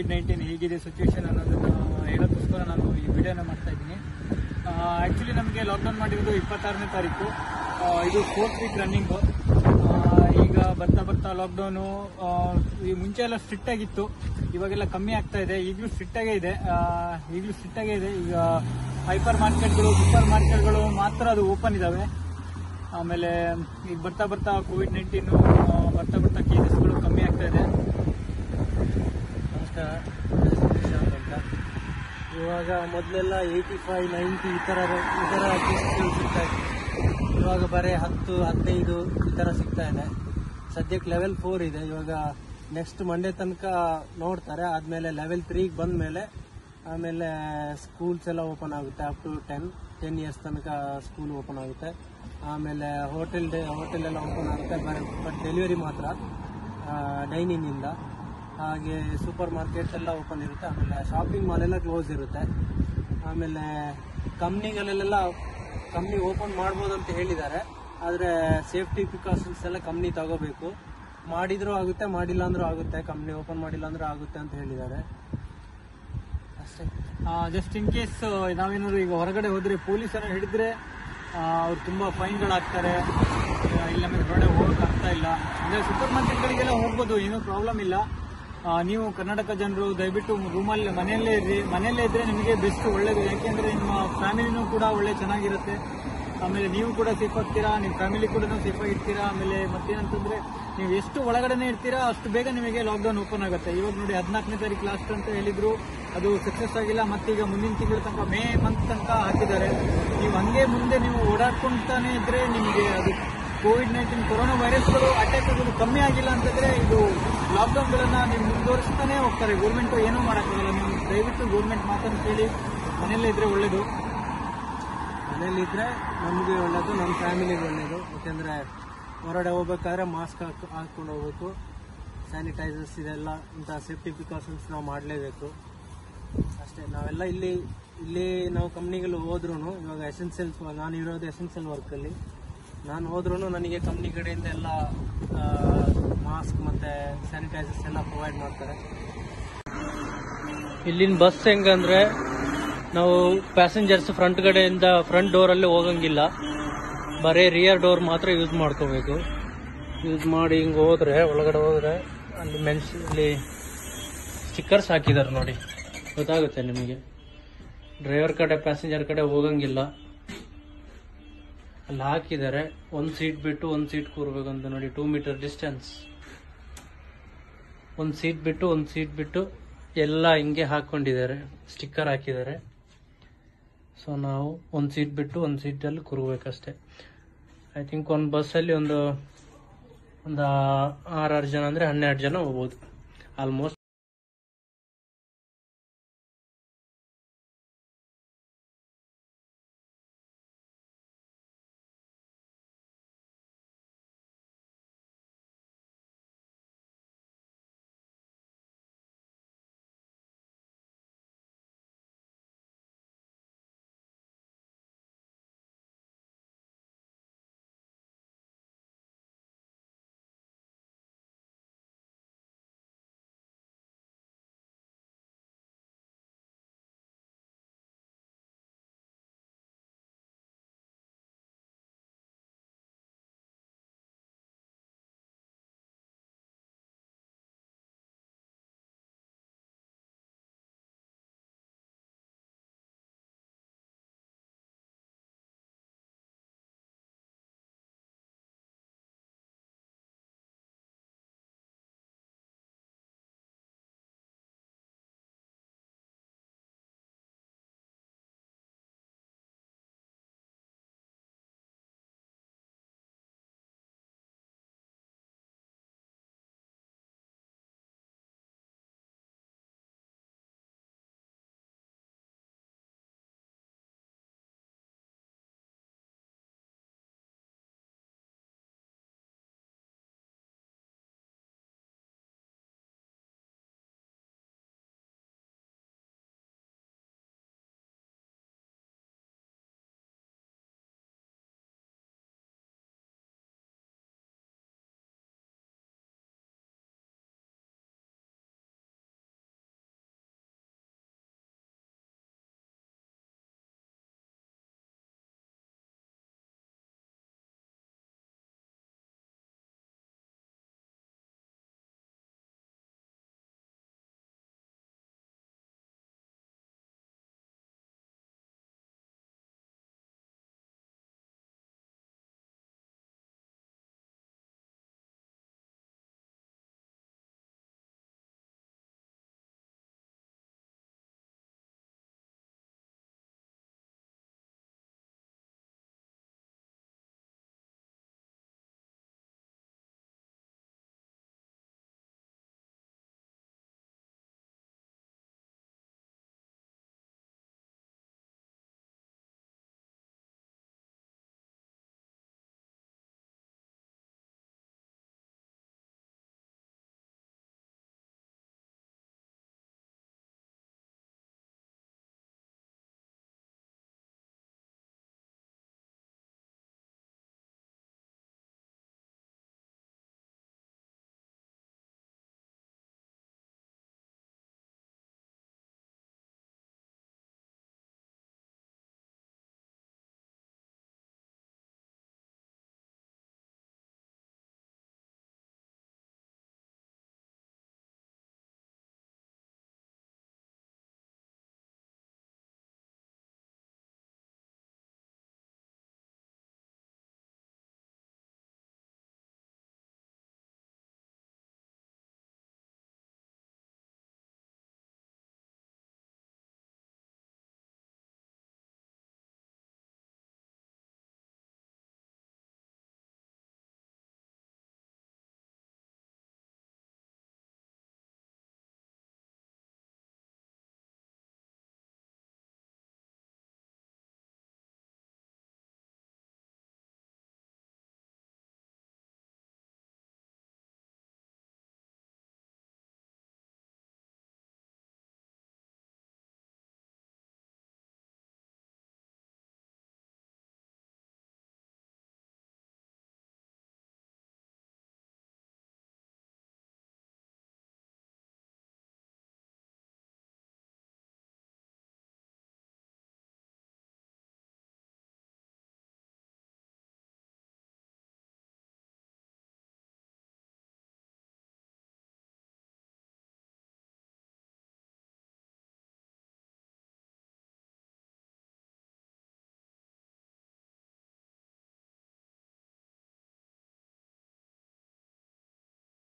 Covid nineteen ಹೇಗಿದೆ situation ಅನ್ನೋದನ್ನ ಹೇಳೋಕ್ಕೋಸ್ಕರ ನಾನು ಈ ವಿಡಿಯೋನ ಮಾಡ್ತಾ ಇದ್ದೀನಿ ಆ್ಯಕ್ಚುಲಿ ನಮಗೆ ಲಾಕ್ಡೌನ್ ಮಾಡಿರೋದು ಇಪ್ಪತ್ತಾರನೇ ತಾರೀಕು ಆ, ಇದು ಫೋರ್ತ್ ವೀಕ್ ರನ್ನಿಂಗು ಈಗ ಬರ್ತಾ ಬರ್ತಾ ಲಾಕ್ಡೌನು ಈ ಮುಂಚೆ ಎಲ್ಲ ಸ್ಟ್ರಿಕ್ಟ್ ಆಗಿತ್ತು ಇವಾಗೆಲ್ಲ ಕಮ್ಮಿ ಆಗ್ತಾ ಇದೆ ಈಗಲೂ ಸ್ಟ್ರಿಕ್ಟ್ ಆಗೇ ಇದೆ ಆ, ಈಗಲೂ ಸ್ಟ್ರಿಕ್ಟ್ ಆಗೇ ಇದೆ ಈಗ ಹೈಪರ್ ಮಾರ್ಕೆಟ್ಗಳು ಸೂಪರ್ ಮಾರ್ಕೆಟ್ಗಳು ಮಾತ್ರ ಅದು ಓಪನ್ ಇದಾವೆ ಆಮೇಲೆ ಈಗ ಬರ್ತಾ ಬರ್ತಾ ಕೋವಿಡ್ ನೈನ್ಟೀನು ಬರ್ತಾ ಬರ್ತಾ ಕೇಸಸ್ಗಳು ಕಮ್ಮಿ ಆಗ್ತಾ ಇದೆ ನಮಸ್ಕಾರ ನಿಶಾಂತ್ ಅಂತ ಇವಾಗ ಮೊದಲೆಲ್ಲ ಏಯ್ಟಿ ಫೈವ್ ನೈಂಟಿ ಈ ಥರ ಈ ಥರ ಕೇಸ್ಗಳು ಸಿಗ್ತಾ ಇತ್ತು ಇವಾಗ ಬರೀ ಹತ್ತು ಹದಿನೈದು ಈ ಥರ ಸಿಗ್ತಾ ಇದೆ ಸದ್ಯಕ್ಕೆ ಲೆವೆಲ್ ಫೋರ್ ಇದೆ ಇವಾಗ ನೆಕ್ಸ್ಟ್ ಮಂಡೇ ತನಕ ನೋಡ್ತಾರೆ ಆದಮೇಲೆ ಲೆವೆಲ್ ತ್ರೀಗೆ ಬಂದ ಮೇಲೆ ಆಮೇಲೆ ಸ್ಕೂಲ್ಸ್ ಎಲ್ಲ ಓಪನ್ ಆಗುತ್ತೆ up to ten ten years ತನಕ ಸ್ಕೂಲ್ ಓಪನ್ ಆಗುತ್ತೆ ಆಮೇಲೆ ಹೋಟೆಲ್ ಡೇ ಹೋಟೆಲ್ ಎಲ್ಲ ಓಪನ್ ಆಗುತ್ತೆ ಬಟ್ ಡೆಲಿವರಿ ಮಾತ್ರ ಡೈನಿಂಗ್ ಇಂದ ಹಾಗೆ ಸೂಪರ್ ಮಾರ್ಕೆಟ್ ಎಲ್ಲ ಓಪನ್ ಇರುತ್ತೆ ಆಮೇಲೆ ಶಾಪಿಂಗ್ ಮಾಲ್ ಎಲ್ಲ ಕ್ಲೋಸ್ ಇರುತ್ತೆ ಆಮೇಲೆ ಕಂಪ್ನಿಗಳಲ್ಲೆಲ್ಲ ಕಂಪ್ನಿ ಓಪನ್ ಮಾಡ್ಬೋದು ಅಂತ ಹೇಳಿದ್ದಾರೆ ಆದರೆ ಸೇಫ್ಟಿ ಪ್ರಿಕಾಷನ್ಸ್ ಎಲ್ಲ ಕಂಪ್ನಿ ತಗೋಬೇಕು ಮಾಡಿದ್ರೂ ಆಗುತ್ತೆ ಮಾಡಿಲ್ಲ ಅಂದ್ರೂ ಆಗುತ್ತೆ ಕಂಪ್ನಿ ಓಪನ್ ಮಾಡಿಲ್ಲ ಅಂದ್ರೂ ಆಗುತ್ತೆ ಅಂತ ಹೇಳಿದ್ದಾರೆ ಅಷ್ಟೇ ಜಸ್ಟ್ ಇನ್ ಕೇಸ್ ನಾವೇನಾದ್ರು ಈಗ ಹೊರಗಡೆ ಹೋದ್ರೆ ಪೊಲೀಸರ ಹಿಡಿದ್ರೆ ಅವ್ರು ತುಂಬಾ ಫೈನ್ಗಳು ಹಾಕ್ತಾರೆ ಆ, ಇಲ್ಲ ನಮಗೆ ಹೊರಗಡೆ ಹೋಗಕ್ ಆಗ್ತಾ ಇಲ್ಲ ಅಂದ್ರೆ ಸೂಪರ್ ಮಾರ್ಕೆಟ್ಗಳಿಗೆಲ್ಲ ಹೋಗ್ಬೋದು ಏನೂ ಪ್ರಾಬ್ಲಮ್ ಇಲ್ಲ ಆ, ನೀವು ಕರ್ನಾಟಕ ಜನರು ದಯವಿಟ್ಟು ರೂಮಲ್ಲಿ ಮನೆಯಲ್ಲೇ ಇರ್ರಿ ಮನೆಯಲ್ಲೇ ಇದ್ರೆ ನಿಮಗೆ ಬೆಸ್ಟ್ ಒಳ್ಳೇದು ಯಾಕೆಂದ್ರೆ ನಿಮ್ಮ ಫ್ಯಾಮಿಲಿನೂ ಕೂಡ ಒಳ್ಳೆ ಚೆನ್ನಾಗಿರುತ್ತೆ ಆಮೇಲೆ ನೀವು ಕೂಡ ಸೇಫ್ ಆಗ್ತೀರಾ ನಿಮ್ಮ ಫ್ಯಾಮಿಲಿ ಕೂಡ ಸೇಫ್ ಆಗಿರ್ತೀರಾ ಆಮೇಲೆ ಮತ್ತೇನಂತಂದ್ರೆ ನೀವು ಎಷ್ಟು ಒಳಗಡೆನೆ ಇರ್ತೀರಾ ಅಷ್ಟು ಬೇಗ ನಿಮಗೆ ಲಾಕ್ಡೌನ್ ಓಪನ್ ಆಗುತ್ತೆ ಇವಾಗ ನೋಡಿ ಹದಿನಾಲ್ಕನೇ ತಾರೀಕು ಲಾಸ್ಟ್ ಅಂತ ಹೇಳಿದ್ರು ಅದು ಸಕ್ಸಸ್ ಆಗಿಲ್ಲ ಮತ್ತೀಗ ಮುಂದಿನ ತಿಂಗಳ ತನಕ ಮೇ ಮಂತ್ ತನಕ ಹಾಕಿದ್ದಾರೆ ನೀವು ಹಂಗೆ ಮುಂದೆ ನೀವು ಓಡಾಡ್ಕೊಂತಾನೆ ಇದ್ರೆ ನಿಮಗೆ ಅದು ಕೋವಿಡ್ ನೈನ್ಟೀನ್ ಕೊರೋನಾ ವೈರಸ್ಗಳು ಅಟ್ಯಾಕ್ ಆಗೋದು ಕಮ್ಮಿ ಆಗಿಲ್ಲ ಅಂತಂದ್ರೆ ಇದು ಲಾಕ್ಡೌನ್ಗಳನ್ನ ನೀವು ಮುಂದುವರಿಸ್ತಾನೆ ಹೋಗ್ತಾರೆ ಗೌರ್ಮೆಂಟ್ ಏನೂ ಮಾಡೋಕ್ಕಾಗಲ್ಲ ನೀವು ದಯವಿಟ್ಟು ಗೌರ್ಮೆಂಟ್ ಮಾತನ್ನು ಕೇಳಿ ಮನೆಯಲ್ಲೇ ಇದ್ರೆ ಒಳ್ಳೇದು ಮನೇಲಿದ್ರೆ ನಮಗೆ ಒಳ್ಳೇದು ನಮ್ಮ ಫ್ಯಾಮಿಲಿಗೆ ಒಳ್ಳೇದು ಯಾಕೆಂದರೆ ಹೊರಗಡೆ ಹೋಗ್ಬೇಕಾದ್ರೆ ಮಾಸ್ಕ್ ಹಾಕ್ ಹಾಕ್ಕೊಂಡು ಹೋಗ್ಬೇಕು ಸ್ಯಾನಿಟೈಸರ್ಸ್ ಇದೆಲ್ಲ ಇಂಥ ಸೇಫ್ಟಿ ಪ್ರಿಕಾಷನ್ಸ್ ನಾವು ಮಾಡಲೇಬೇಕು ಅಷ್ಟೇ ನಾವೆಲ್ಲ ಇಲ್ಲಿ ಇಲ್ಲಿ ನಾವು ಕಂಪ್ನಿಗಳು ಹೋದ್ರೂ ಇವಾಗ ಎಸೆನ್ಷಿಯಲ್ಸ್ ನಾನು ಇರೋದು ಎಸೆನ್ಷಿಯಲ್ ವರ್ಕಲ್ಲಿ ನಾನು ಹೋದ್ರೂ ನನಗೆ ಕಂಪ್ನಿ ಕಡೆಯಿಂದ ಎಲ್ಲ ಮಾಸ್ಕ್ ಮತ್ತು ಸ್ಯಾನಿಟೈಸರ್ಸ್ ಎಲ್ಲ ಪ್ರೊವೈಡ್ ಮಾಡ್ತಾರೆ ಇಲ್ಲಿನ ಬಸ್ ಹೆಂಗಂದ್ರೆ ನಾವು ಪ್ಯಾಸೆಂಜರ್ಸ್ ಫ್ರಂಟ್ ಕಡೆಯಿಂದ ಫ್ರಂಟ್ ಡೋರಲ್ಲಿ ಹೋಗಂಗಿಲ್ಲ ಬರೀ ರಿಯರ್ ಡೋರ್ ಮಾತ್ರ ಯೂಸ್ ಮಾಡ್ಕೋಬೇಕು ಯೂಸ್ ಮಾಡಿ ಹಿಂಗೆ ಹೋದ್ರೆ ಒಳಗಡೆ ಹೋದ್ರೆ ಅಲ್ಲಿ ಮೆನ್ಸ್ ಇಲ್ಲಿ ಸ್ಟಿಕ್ಕರ್ಸ್ ಹಾಕಿದ್ದಾರೆ ನೋಡಿ ಗೊತ್ತಾಗುತ್ತೆ ನಿಮಗೆ ಡ್ರೈವರ್ ಕಡೆ ಪ್ಯಾಸೆಂಜರ್ ಕಡೆ ಹೋಗಂಗಿಲ್ಲ ಅಲ್ಲಿ ಹಾಕಿದ್ದಾರೆ ಒಂದು ಸೀಟ್ ಬಿಟ್ಟು ಒಂದು ಸೀಟ್ ಕೂರ್ಬೇಕಂತ ನೋಡಿ ಟೂ ಮೀಟರ್ ಡಿಸ್ಟೆನ್ಸ್ ಒಂದು ಸೀಟ್ ಬಿಟ್ಟು ಒಂದು ಸೀಟ್ ಬಿಟ್ಟು ಎಲ್ಲ ಹಿಂಗೆ ಹಾಕೊಂಡಿದ್ದಾರೆ ಸ್ಟಿಕ್ಕರ್ ಹಾಕಿದ್ದಾರೆ ಸೊ ನಾವು ಒಂದು ಸೀಟ್ ಬಿಟ್ಟು ಒಂದು ಸೀಟಲ್ಲಿ ಕೂರ್ಬೇಕಷ್ಟೆ ಐ ಥಿಂಕ್ ಒಂದು ಬಸ್ಸಲ್ಲಿ ಒಂದು ಒಂದು ಆರಾರು ಜನ ಅಂದರೆ ಹನ್ನೆರಡು ಜನ ಹೋಗ್ಬೋದು ಆಲ್ಮೋಸ್ಟ್